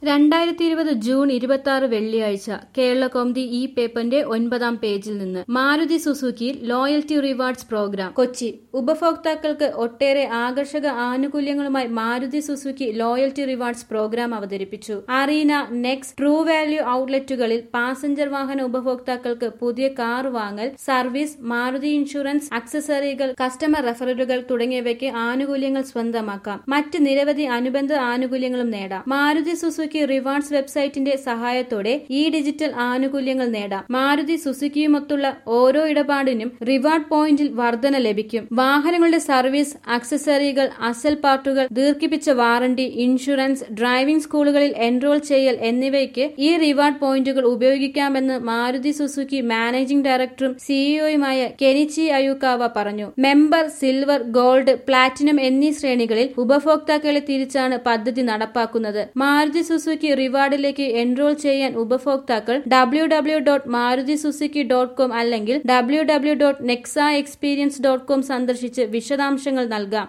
രണ്ടായിരത്തി ഇരുപത് ജൂൺ ഇരുപത്തി ആറ് വെള്ളിയാഴ്ച കേരള കോമതി ഈ പേപ്പറിന്റെ ഒൻപതാം പേജിൽ നിന്ന് മാരുതി സുസുക്കിയിൽ ലോയൽറ്റി റിവാർഡ്സ് പ്രോഗ്രാം കൊച്ചി ഉപഭോക്താക്കൾക്ക് ഒട്ടേറെ ആകർഷക ആനുകൂല്യങ്ങളുമായി Maruti Suzuki loyalty rewards programme അവതരിപ്പിച്ചു അറീന നെക്സ്റ്റ് ട്രൂ വാല്യൂ ഔട്ട്ലെറ്റുകളിൽ പാസഞ്ചർ വാഹന ഉപഭോക്താക്കൾക്ക് പുതിയ കാർ വാങ്ങൽ സർവീസ് മാരുതി ഇൻഷുറൻസ് അക്സസറികൾ കസ്റ്റമർ റെഫറലുകൾ തുടങ്ങിയവയ്ക്ക് ആനുകൂല്യങ്ങൾ സ്വന്തമാക്കാം മറ്റ് നിരവധി അനുബന്ധ ആനുകൂല്യങ്ങളും നേടാം മാരുതി സുസുക്കി റിവാർഡ്സ് വെബ്സൈറ്റിന്റെ സഹായത്തോടെ ഈ ഡിജിറ്റൽ ആനുകൂല്യങ്ങൾ നേടാം മാരുതി സുസുക്കിയുമൊത്തുള്ള ഓരോ ഇടപാടിനും റിവാർഡ് പോയിന്റിൽ വർധന ലഭിക്കും വാഹനങ്ങളുടെ സർവീസ് അക്സസറികൾ അസൽ പാർട്ടുകൾ ദീർഘിപ്പിച്ച വാറണ്ടി ഇൻഷുറൻസ് ഡ്രൈവിംഗ് സ്കൂളുകളിൽ എൻറോൾ ചെയ്യൽ എന്നിവയ്ക്ക് ഈ റിവാർഡ് പോയിന്റുകൾ ഉപയോഗിക്കാമെന്ന് മാരുതി സുസുക്കി മാനേജിംഗ് ഡയറക്ടറും സിഇഒയുമായ കെനിച്ചി അയൂക്കാവ പറഞ്ഞു മെമ്പർ സിൽവർ ഗോൾഡ് പ്ലാറ്റിനം എന്നീ ശ്രേണികളിൽ ഉപഭോക്താക്കളെ തിരിച്ചാണ് പദ്ധതി നടപ്പാക്കുന്നത് മാരുതി സുസുക്കി റിവാർഡിലേക്ക് എൻറോൾ ചെയ്യാൻ ഉപഭോക്താക്കൾ W W dot Maruti Suzuki dot com അല്ലെങ്കിൽ W W dot Nexa experience dot com സന്ദർശിച്ച് വിശദാംശങ്ങൾ നൽകാം